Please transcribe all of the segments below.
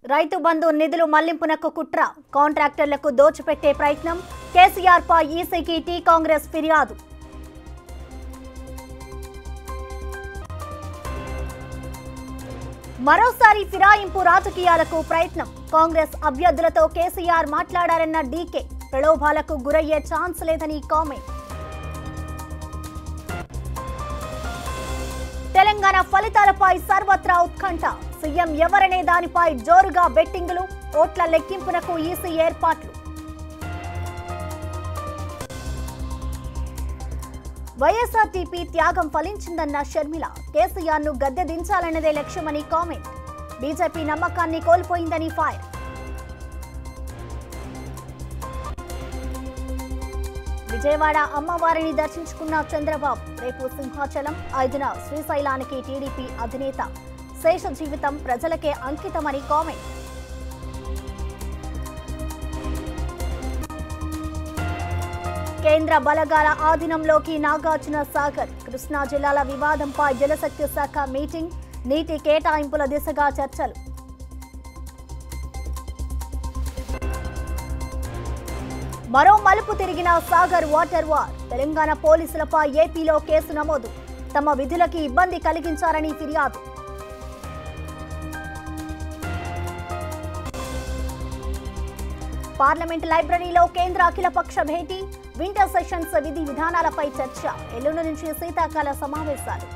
రైతు బంధు నిధులు మళ్లింపునకు కుట్ర కాంట్రాక్టర్లకు దోచిపెట్టే ప్రయత్నం కేసీఆర్ పై ఈసీకి టీ కాంగ్రెస్ ఫిర్యాదు మరోసారి ఫిరాయింపు రాజకీయాలకు ప్రయత్నం కాంగ్రెస్ అభ్యర్థులతో కేసీఆర్ మాట్లాడారన్న డీకే ప్రలోభాలకు గురయ్యే ఛాన్స్ లేదని కామెంట్ తెలంగాణ ఫలితాలపై సర్వత్రా ఉత్కంఠ సీఎం ఎవరనే దానిపై జోరుగా బెట్టింగులు ఓట్ల లెక్కింపునకు ఈసీ ఏర్పాట్లు వైఎస్ఆర్టీపీ త్యాగం ఫలించిందన్న షర్మిల కేసీఆర్ ను గద్దె దించాలన్నదే లక్ష్యమని కామెంట్ బీజేపీ నమ్మకాన్ని కోల్పోయిందని ఫైర్ విజయవాడ అమ్మవారిని దర్శించుకున్న చంద్రబాబు రేపు సింహాచలం ఐదున శ్రీశైలానికి టీడీపీ అధినేత శేష జీవితం ప్రజలకే అంకితమని కామెంట్ కేంద్ర బలగాల ఆధీనంలోకి నాగార్జున సాగర్ కృష్ణా జిల్లాల వివాదంపై జలశక్తి శాఖ మీటింగ్ నీటి కేటాయింపుల దిశగా చర్చలు మరో మలుపు తిరిగిన సాగర్ వాటర్ వార్ తెలంగాణ పోలీసులపై ఏపీలో కేసు నమోదు తమ విధులకి ఇబ్బంది కలిగించారని ఫిర్యాదు పార్లమెంట్ లైబ్రరీలో కేంద్ర అఖిలపక్ష భేటీ వింటర్ సెషన్స్ విధి విధానాలపై చర్చ ఎల్లుండి నుంచి శీతాకాల సమావేశాలు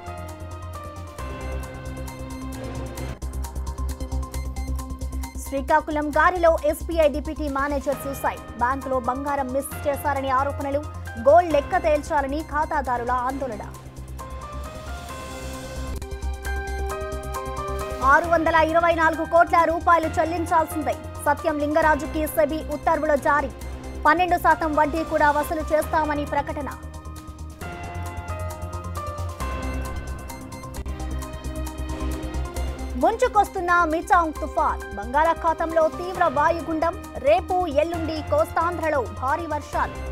శ్రీకాకుళం గారిలో ఎస్బీఐ డిప్యూటీ మేనేజర్ సూసైడ్ బ్యాంకులో బంగారం మిస్ చేశారని ఆరోపణలు గోల్డ్ లెక్క తేల్చాలని ఖాతాదారుల ఆందోళన ఆరు వందల ఇరవై నాలుగు కోట్ల రూపాయలు చెల్లించాల్సిందే సత్యం లింగరాజుకి సెబీ ఉత్తర్వుల జారీ పన్నెండు శాతం వడ్డీ కూడా వసూలు చేస్తామని ప్రకటన ముంచుకొస్తున్న మిచాంగ్ తుఫాన్ బంగాళాఖాతంలో తీవ్ర వాయుగుండం రేపు ఎల్లుండి కోస్తాంధ్రలో భారీ వర్షాలు